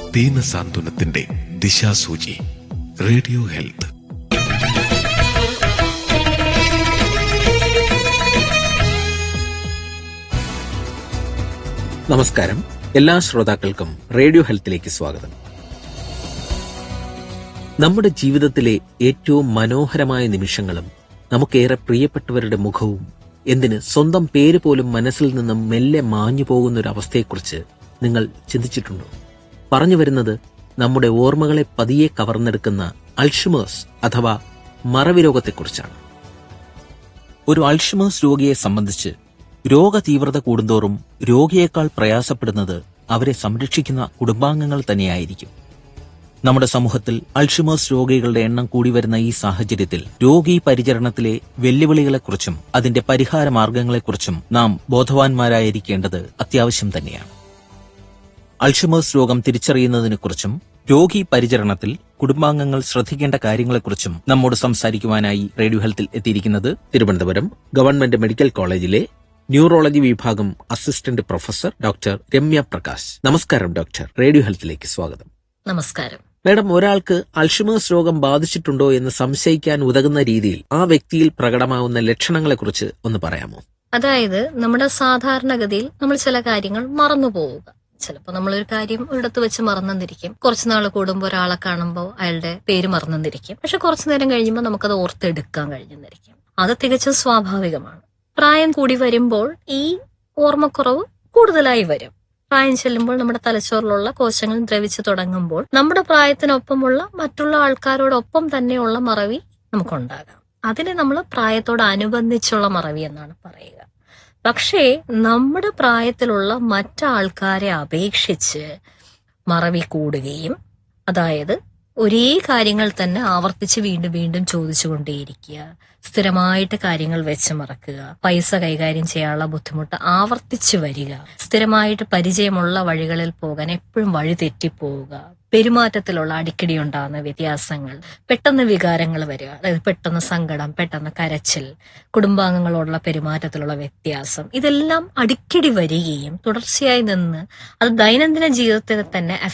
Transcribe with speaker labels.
Speaker 1: ദീനസാന്ത്വനത്തിന്റെ ദിശാസൂചി radio health
Speaker 2: നമസ്കാരം എല്ലാ ശ്രോതാക്കൾക്കും റേഡിയോ ഹെൽത്തിലേക്ക് സ്വാഗതം നമ്മുടെ ജീവിതത്തിലെ ഏറ്റവും മനോഹരമായ നിമിഷങ്ങളും നമുക്കേറെ പ്രിയപ്പെട്ടവരുടെ മുഖവും എന്തിന് സ്വന്തം പേര് പോലും മനസ്സിൽ നിന്നും മെല്ലെ മാഞ്ഞു പോകുന്ന ഒരു അവസ്ഥയെക്കുറിച്ച് നിങ്ങൾ ചിന്തിച്ചിട്ടുണ്ടോ പറഞ്ഞു വരുന്നത് നമ്മുടെ ഓർമ്മകളെ പതിയെ കവർന്നെടുക്കുന്ന അൾഷിമേഴ്സ് അഥവാ മറവി രോഗത്തെക്കുറിച്ചാണ് ഒരു അൾഷിമേഴ്സ് രോഗിയെ സംബന്ധിച്ച് രോഗതീവ്രത കൂടുന്തോറും രോഗിയേക്കാൾ പ്രയാസപ്പെടുന്നത് അവരെ സംരക്ഷിക്കുന്ന കുടുംബാംഗങ്ങൾ തന്നെയായിരിക്കും നമ്മുടെ സമൂഹത്തിൽ അൾഷിമേഴ്സ് രോഗികളുടെ എണ്ണം കൂടി വരുന്ന ഈ സാഹചര്യത്തിൽ രോഗി പരിചരണത്തിലെ വെല്ലുവിളികളെക്കുറിച്ചും അതിന്റെ പരിഹാര മാർഗങ്ങളെക്കുറിച്ചും നാം ബോധവാന്മാരായിരിക്കേണ്ടത് അത്യാവശ്യം തന്നെയാണ് അൾഷിമേഴ്സ് രോഗം തിരിച്ചറിയുന്നതിനെക്കുറിച്ചും രോഗി പരിചരണത്തിൽ കുടുംബാംഗങ്ങൾ ശ്രദ്ധിക്കേണ്ട കാര്യങ്ങളെക്കുറിച്ചും നമ്മോട് സംസാരിക്കുവാനായി റേഡിയോ ഹെൽത്തിൽ എത്തിയിരിക്കുന്നത് തിരുവനന്തപുരം ഗവൺമെന്റ് മെഡിക്കൽ കോളേജിലെ ന്യൂറോളജി വിഭാഗം assistant professor doctor Ramya Prakash നമസ്കാരം ഡോക്ടർ റേഡിയോ ഹെൽത്തിലേക്ക് സ്വാഗതം
Speaker 3: നമസ്കാരം
Speaker 2: മാഡം ഒരാൾക്ക് അൾഷിമേഴ്സ് രോഗം ബാധിച്ചിട്ടുണ്ടോ എന്ന് സംശയിക്കാൻ ഉതകുന്ന രീതിയിൽ ആ വ്യക്തിയിൽ പ്രകടമാവുന്ന ലക്ഷണങ്ങളെക്കുറിച്ച് ഒന്ന് പറയാമോ
Speaker 3: അതായത് നമ്മുടെ സാധാരണഗതിയിൽ നമ്മൾ ചില കാര്യങ്ങൾ മറന്നു പോവുക ചിലപ്പോൾ നമ്മളൊരു കാര്യം ഒരിടത്ത് വെച്ച് മറന്നെന്നിരിക്കും കുറച്ചു നാൾ കൂടുമ്പോൾ ഒരാളെ കാണുമ്പോൾ അയാളുടെ പേര് മറന്നെന്നിരിക്കും പക്ഷെ കുറച്ചു നേരം കഴിയുമ്പോൾ നമുക്കത് ഓർത്തെടുക്കാൻ കഴിഞ്ഞെന്നിരിക്കും അത് തികച്ചും സ്വാഭാവികമാണ് പ്രായം കൂടി വരുമ്പോൾ ഈ ഓർമ്മക്കുറവ് കൂടുതലായി വരും പ്രായം ചെല്ലുമ്പോൾ നമ്മുടെ തലച്ചോറിലുള്ള കോശങ്ങൾ ദ്രവിച്ചു തുടങ്ങുമ്പോൾ നമ്മുടെ പ്രായത്തിനൊപ്പമുള്ള മറ്റുള്ള ആൾക്കാരോടൊപ്പം തന്നെയുള്ള മറവി നമുക്കുണ്ടാകാം അതിനെ നമ്മൾ പ്രായത്തോടനുബന്ധിച്ചുള്ള മറവി എന്നാണ് പറയുക പക്ഷേ നമ്മുടെ പ്രായത്തിലുള്ള മറ്റാൾക്കാരെ അപേക്ഷിച്ച് മറവി കൂടുകയും അതായത് ഒരേ കാര്യങ്ങൾ തന്നെ ആവർത്തിച്ച് വീണ്ടും വീണ്ടും ചോദിച്ചുകൊണ്ടേയിരിക്കുക സ്ഥിരമായിട്ട് കാര്യങ്ങൾ വെച്ച് മറക്കുക പൈസ കൈകാര്യം ചെയ്യാനുള്ള ബുദ്ധിമുട്ട് ആവർത്തിച്ചു വരിക സ്ഥിരമായിട്ട് പരിചയമുള്ള വഴികളിൽ പോകാൻ എപ്പോഴും വഴി തെറ്റിപ്പോവുക പെരുമാറ്റത്തിലുള്ള അടിക്കടി ഉണ്ടാകുന്ന വ്യത്യാസങ്ങൾ പെട്ടെന്ന് വികാരങ്ങൾ വരിക അതായത് പെട്ടെന്ന് സങ്കടം പെട്ടെന്ന് കരച്ചിൽ കുടുംബാംഗങ്ങളോടുള്ള പെരുമാറ്റത്തിലുള്ള വ്യത്യാസം ഇതെല്ലാം അടിക്കടി വരികയും തുടർച്ചയായി നിന്ന് അത് ദൈനംദിന ജീവിതത്തെ തന്നെ